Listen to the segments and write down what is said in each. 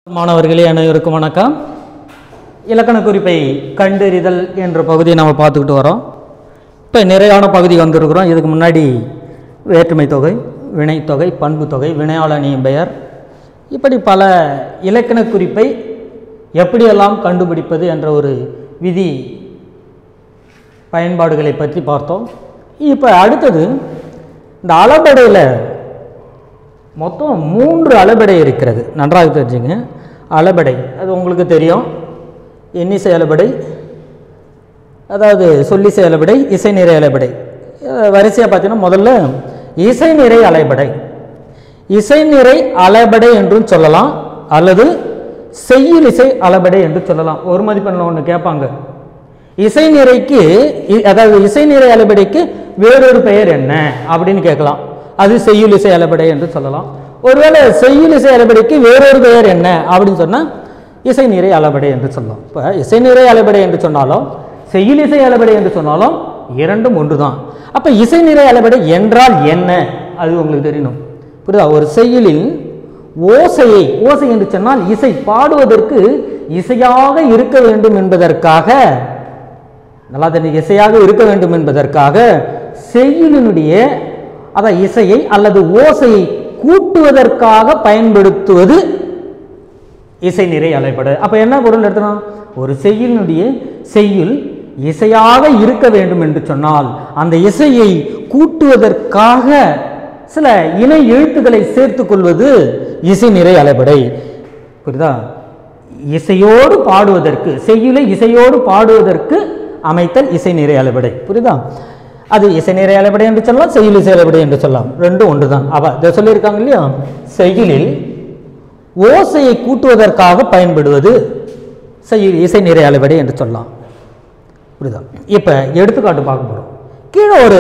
மாணவர்களே அனைவருக்கும் வணக்கம் இலக்கண குறிப்பை கண்டறிதல் என்ற பகுதியை நம்ம பார்த்துக்கிட்டு வரோம் இப்போ நிறையான பகுதி வந்திருக்கிறோம் இதுக்கு முன்னாடி வேற்றுமை தொகை வினைத்தொகை பண்பு தொகை வினையாளனியின் பெயர் இப்படி பல இலக்கண குறிப்பை எப்படியெல்லாம் கண்டுபிடிப்பது என்ற ஒரு விதி பயன்பாடுகளை பற்றி பார்த்தோம் இப்போ அடுத்தது இந்த அளபடையில் மொத்தம் மூன்று அளபடை இருக்கிறது நன்றாக தெரிஞ்சுங்க அளபடை அது உங்களுக்கு தெரியும் எண்ணிசை அளபடை அதாவது சொல்லிசை அளபடை இசை நிறை அளபடை வரிசையாக பார்த்தீங்கன்னா முதல்ல இசை நிறை அலைபடை இசை நிறை அளபடை என்றும் சொல்லலாம் அல்லது செய்யுள் இசை அளபடை என்று சொல்லலாம் ஒரு மதிப்பெண்ணில் ஒன்று கேட்பாங்க இசை நிறைக்கு இ- அதாவது இசை நிறை அளபடைக்கு வேறொரு பெயர் என்ன அப்படின்னு கேட்கலாம் அது செய்யுள் இசை அளபடை என்று சொல்லலாம் ஒருவேளை செய்யுள் இசை அளபடைக்கு வேறொரு பெயர் என்ன அப்படின்னு சொன்னால் இசை நிறை அளபடை என்று சொல்லலாம் இப்போ இசை நிறை அளபடை என்று சொன்னாலும் செய்யுள் இசை அளபடை என்று சொன்னாலும் இரண்டும் ஒன்று தான் அப்போ இசை நிறை அளபடை என்றால் என்ன அது உங்களுக்கு தெரியணும் புரியுதா ஒரு செய்யுளில் ஓசையை ஓசை என்று சொன்னால் இசை பாடுவதற்கு இசையாக இருக்க வேண்டும் என்பதற்காக நல்லா தெரிஞ்சு இசையாக இருக்க வேண்டும் என்பதற்காக செய்யுளினுடைய அதான் இசையை அல்லது ஓசையை கூட்டுவதற்காக பயன்படுத்துவது இசை நிறை அலைப்படு அப்ப என்ன பொருள் எடுத்தோம் ஒரு செய்யுளினுடைய செய்யுள் இசையாக இருக்க வேண்டும் என்று சொன்னால் அந்த இசையை கூட்டுவதற்காக சில இணை எழுத்துக்களை சேர்த்துக் கொள்வது இசை நிறை அலைப்படை புரியுதா இசையோடு பாடுவதற்கு செய்யுளை இசையோடு பாடுவதற்கு அமைத்தல் இசை நிறை அளபடை புரியுதா அது இசை நிறை அளபடை என்று சொல்லலாம் செய்யுள் இசை அளபடை என்று சொல்லலாம் ரெண்டும் ஒன்று தான் அவ இதை சொல்லியிருக்காங்க இல்லையா செய்யுளில் ஓசையை கூட்டுவதற்காக பயன்படுவது செய்யுள் இசை நிறை அளபடை என்று சொல்லலாம் புரியுதா இப்போ எடுத்துக்காட்டு பார்க்க போகிறோம் கீழே ஒரு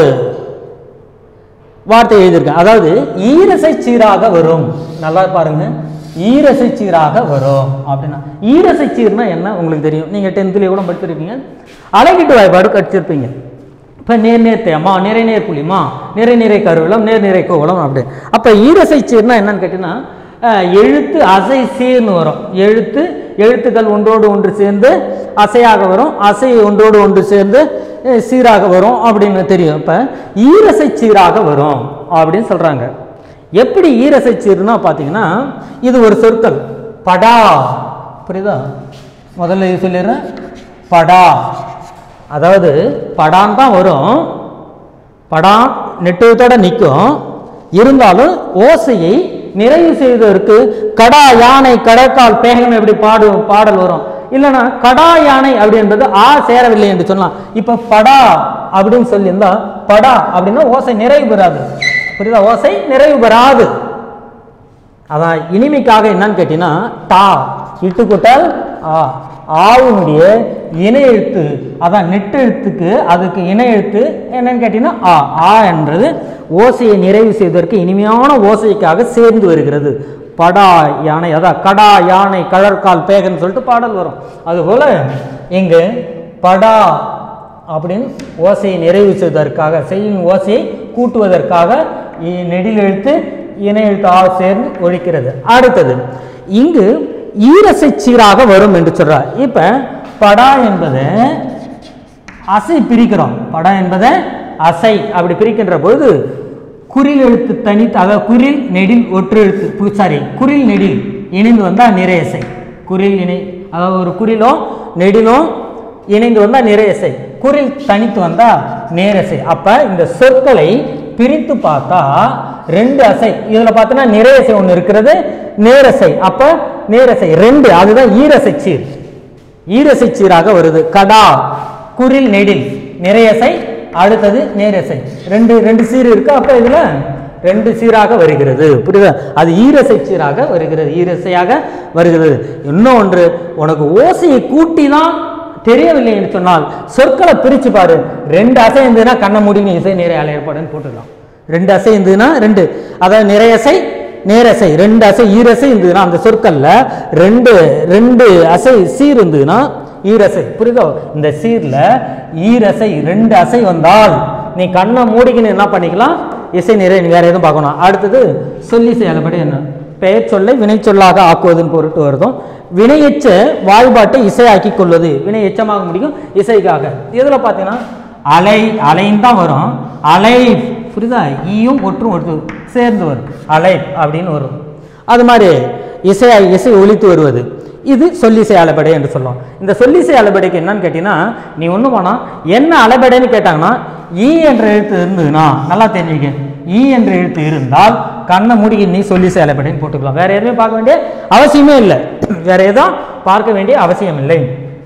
வார்த்தை எழுதியிருக்கேன் அதாவது ஈரசை சீராக வரும் நல்லா பாருங்க ஈரசை சீராக வரும் அப்படின்னா ஈரசை சீர்னா என்ன உங்களுக்கு தெரியும் நீங்கள் டென்த்துலேயே கூட படிச்சிருப்பீங்க அழகிட்டு வாய்ப்பாடு கடிச்சிருப்பீங்க இப்போ நேர் நேர் தேமா நிறை நேர் புளிமா நிறை நிறை கருவலம் நேர் நிறை கோவலம் அப்படி அப்போ ஈரசை சீர்னா என்னன்னு கேட்டிங்கன்னா அஹ், எழுத்து அசை சீர்னு வரும் எழுத்து எழுத்துக்கள் ஒன்றோடு ஒன்று சேர்ந்து அசையாக வரும் அசை ஒன்றோடு ஒன்று சேர்ந்து அஹ், சீராக வரும் அப்படின்னு தெரியும் இப்போ ஈரசை சீராக வரும் அப்படின்னு சொல்கிறாங்க எப்படி ஈரசை சீர்னா பார்த்தீங்கன்னா இது ஒரு சொற்கள் படா புரியுதா முதல்ல இது சொல்லிடுறேன் படா அதாவது படான் தான் வரும் படா நெட்டுவத்தோட நிற்கும் இருந்தாலும் ஓசையை நிறைவு செய்வதற்கு கடா யானை கடற்கால் பேகன் எப்படி பாடு பாடல் வரும் இல்லைன்னா கடா யானை அப்படின்றது ஆ சேரவில்லை என்று சொல்லலாம் இப்போ படா அப்படின்னு சொல்லியிருந்தா படா அப்படின்னா ஓசை நிறைவு பெறாது புரியுதா ஓசை நிறைவு பெறாது அதான் இனிமைக்காக என்னன்னு கேட்டீங்கன்னா டா இட்டு கூட்டல் ஆ ஆவுனுடைய இணை எழுத்து அதான் நெட்டு எழுத்துக்கு அதுக்கு இணை எழுத்து என்னன்னு கேட்டீங்கன்னா ஆ ஆ என்றது ஓசையை நிறைவு செய்வதற்கு இனிமையான ஓசைக்காக சேர்ந்து வருகிறது படா யானை அதான் கடா யானை கழற்கால் பேகன்னு சொல்லிட்டு பாடல் வரும் அதுபோல் இங்கு படா அப்படின்னு ஓசையை நிறைவு செய்வதற்காக செய்யும் ஓசையை கூட்டுவதற்காக இ- நெடில் எழுத்து இணை எழுத்து ஆ சேர்ந்து ஒழிக்கிறது அடுத்தது இங்கு ஈரசை சீராக வரும் என்று சொல்றார் இப்ப படா என்பது அசை பிரிக்கிறோம் படா என்பதை அசை அப்படி பிரிக்கின்ற பொழுது குறில் எழுத்து தனித்து அதாவது குறில் நெடில் ஒற்று எழுத்து சாரி குறில் நெடில் இணைந்து வந்தால் நிறையசை குறில் இணை அதாவது ஒரு குறிலும் நெடிலும் இணைந்து வந்தால் நிறையசை குறில் தனித்து வந்தால் நேரசை அப்ப இந்த சொற்களை பிரித்து பார்த்தா ரெண்டு அசை இதுல பார்த்தோன்னா நிறையசை ஒன்று இருக்கிறது நேரசை அப்ப நேரசை ரெண்டு அதுதான் ஈரசை சீர் ஈரசை சீராக வருது கடா குரில் நெடில் நிறையசை அடுத்தது நேரசை ரெண்டு ரெண்டு சீர் இருக்கு அப்ப இதுல ரெண்டு சீராக வருகிறது புரியுதா அது ஈரசை சீராக வருகிறது ஈரசையாக வருகிறது இன்னொன்று உனக்கு ஓசையை கூட்டி தான் தெரியவில்லை என்று சொன்னால் சொற்களை பிரிச்சு பாரு ரெண்டு அசை இருந்ததுன்னா கண்ணை மூடின்னு இசை நிறைய ஏற்பாடுன்னு போட்டுக்கலாம் ரெண்டு அசை இருந்ததுன்னா ரெண்டு அதாவது நிறையசை நேரசை ரெண்டு அசை ஈரசை இருந்ததுன்னா அந்த சொற்கள்ல ரெண்டு ரெண்டு அசை சீர் இருந்ததுன்னா ஈரசை புரியுதோ இந்த சீர்ல ஈரசை ரெண்டு அசை வந்தால் நீ கண்ணை மூடிக்கின்னு என்ன பண்ணிக்கலாம் இசை நிறை நீ வேற எதுவும் பார்க்கணும் அடுத்தது சொல்லிசை அளபடி என்ன பெயர் சொல்லை வினை சொல்லாக ஆக்குவதன் பொருட்டு வருதும் வினையெச்ச வாழ்பாட்டை இசையாக்கி கொள்வது வினை எச்சமாக முடியும் இசைக்காக இதில் பார்த்தீங்கன்னா அலை அலைன்னு தான் வரும் அலை புரியுதா ஈயும் ஒற்றும் ஒற்று சேர்ந்து வரும் அலை அப்படின்னு வரும் அது மாதிரி இசை இசை ஒலித்து வருவது இது சொல்லிசை அலைபடை என்று சொல்லுவோம் இந்த சொல்லிசை அலைபடைக்கு என்னன்னு கேட்டீங்கன்னா நீ ஒன்றும் வேணாம் என்ன அலைபடைன்னு கேட்டாங்கன்னா ஈ என்ற எழுத்து இருந்ததுன்னா நல்லா தெரிஞ்சுக்க ஈ என்ற எழுத்து இருந்தால் கண்ணை மூடி நீ சொல்லிசை அலைபடைன்னு போட்டுக்கலாம் வேற எதுவுமே பார்க்க வேண்டிய அவசியமே இல்லை வேற எதுவும் பார்க்க வேண்டிய அவசியம் இல்லை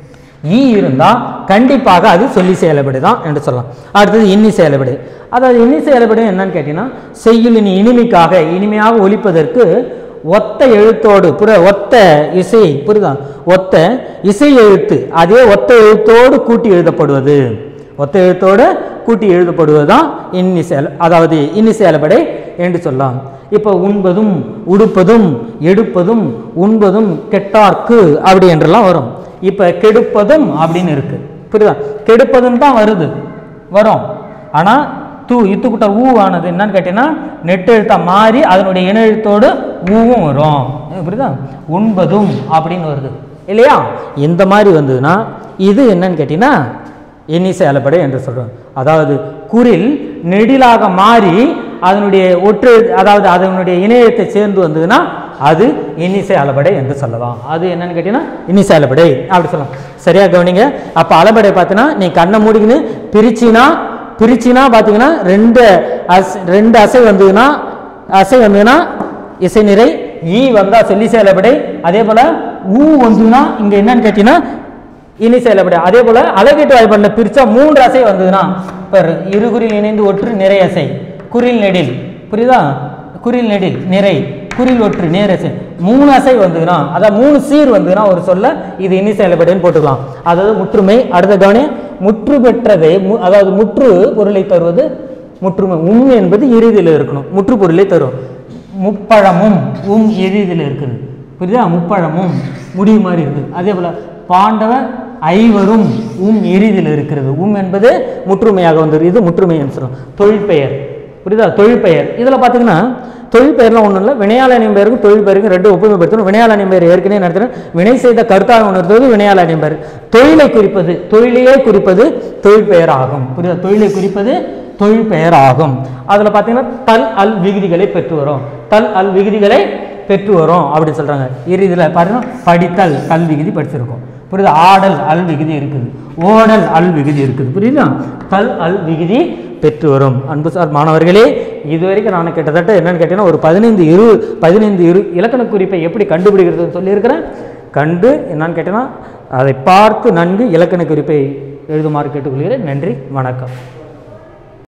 ஈ இருந்தால் கண்டிப்பாக அது சொல்லி செயலப்படு தான் என்று சொல்லலாம் அடுத்தது இன்னி செயலப்படு அதாவது இன்னி செயலப்படு என்னன்னு கேட்டீங்கன்னா செய்யுளின் இனிமைக்காக இனிமையாக ஒலிப்பதற்கு ஒத்த எழுத்தோடு புற ஒத்த இசை புரியுதா ஒத்த இசை எழுத்து அதே ஒத்த எழுத்தோடு கூட்டி எழுதப்படுவது ஒத்த எழுத்தோடு கூட்டி எழுதப்படுவது தான் இன்னி செயல் அதாவது இன்னி செயலப்படை என்று சொல்லலாம் இப்போ உண்பதும் உடுப்பதும் எடுப்பதும் உண்பதும் கெட்டார்க்கு அப்படி என்றெல்லாம் வரும் இப்போ கெடுப்பதும் அப்படின்னு இருக்கு புரியுதா கெடுப்பதும் தான் வருது வரும் ஆனால் தூ இத்துக்குட்ட ஊ ஆனது என்னன்னு கேட்டீங்கன்னா நெட்டு எழுத்தா மாறி அதனுடைய இன எழுத்தோடு ஊவும் வரும் புரியுதா உண்பதும் அப்படின்னு வருது இல்லையா இந்த மாதிரி வந்ததுன்னா இது என்னன்னு கேட்டீங்கன்னா எண்ணிசை அலப்படை என்று சொல்கிறோம் அதாவது குரில் நெடிலாக மாறி அதனுடைய ஒற்று அதாவது அதனுடைய இணையத்தை சேர்ந்து வந்ததுன்னா அது இன்னிசை அலபடை என்று சொல்லலாம் அது என்னன்னு கேட்டீங்கன்னா இன்னிசை அலபடை அப்படி சொல்லலாம் சரியா கவனிங்க அப்போ அலபடை பார்த்தீங்கன்னா நீ கண்ணை மூடிக்கின்னு பிரிச்சினா பிரிச்சினா பார்த்தீங்கன்னா ரெண்டு அஸ் ரெண்டு அசை வந்ததுன்னா அசை வந்ததுன்னா இசை நிறை ஈ வந்தால் சொல்லிசை அலபடை அதே போல் ஊ வந்ததுன்னா இங்கே என்னன்னு கேட்டீங்கன்னா இனி செயலப்பட அதே போல அலகீட்டு வாய்ப்பாடில் பிரிச்சா மூன்று அசை வந்ததுன்னா இப்போ இருகுறில் இணைந்து ஒற்று நிறை அசை குறில் நெடில் புரியுதா குறில் நெடில் நிறை குறில் ஒற்று நேரசை மூணு அசை வந்ததுன்னா அதாவது மூணு சீர் வந்ததுன்னா ஒரு சொல்ல இது இனி செயலப்படைன்னு போட்டுக்கலாம் அதாவது முற்றுமை அடுத்த கவனி முற்று பெற்றதை மு- அதாவது முற்று பொருளை தருவது முற்றுமை உம் என்பது இறுதியில் இருக்கணும் முற்று பொருளை தரும் முப்பழமும் உம் இறுதியில் இருக்குது புரியுதா முப்பழமும் முடிவு மாதிரி இருக்குது அதே போல் பாண்டவ ஐவரும் உம் எரிதில் இருக்கிறது உம் என்பது முற்றுமையாக வந்துரு இது முற்றுமை என்று சொல்லும் தொழிற்பெயர் புரியுதா தொழிற்பெயர் இதில் பார்த்தீங்கன்னா தொழிற்பெயர்லாம் ஒன்றும் இல்லை வினையாளனியம் பெயருக்கும் தொழில் பெயருக்கும் ரெண்டு ஒப்புமைப்படுத்தணும் வினையாளனியம் பெயர் ஏற்கனவே நடத்தினோம் வினை செய்த கருத்தாக உணர்த்துவது வினையாளனியம் பெயர் தொழிலை குறிப்பது தொழிலையே குறிப்பது தொழிற்பெயர் ஆகும் புரியுதா தொழிலை குறிப்பது தொழில் பெயர் ஆகும் அதில் பார்த்தீங்கன்னா தல் அல் விகுதிகளை பெற்று வரும் தல் அல் விகுதிகளை பெற்று வரும் அப்படின்னு சொல்கிறாங்க இரு இதில் பாருங்க படித்தல் கல் விகுதி படிச்சிருக்கோம் புரியுதா ஆடல் அல் விகுதி இருக்குது ஓடல் அல் விகுதி இருக்குது புரியுதா கல் அல் விகுதி பெற்று வரும் அன்பு சார் மாணவர்களே இதுவரைக்கும் நான் கிட்டத்தட்ட என்னன்னு கேட்டீங்கன்னா ஒரு பதினைந்து இரு பதினைந்து இரு இலக்கண குறிப்பை எப்படி கண்டுபிடிக்கிறதுன்னு சொல்லியிருக்கிறேன் கண்டு என்னன்னு கேட்டீங்கன்னா அதை பார்த்து நன்கு இலக்கண குறிப்பை எழுதுமாறு கேட்டுக்கொள்கிறேன் நன்றி வணக்கம்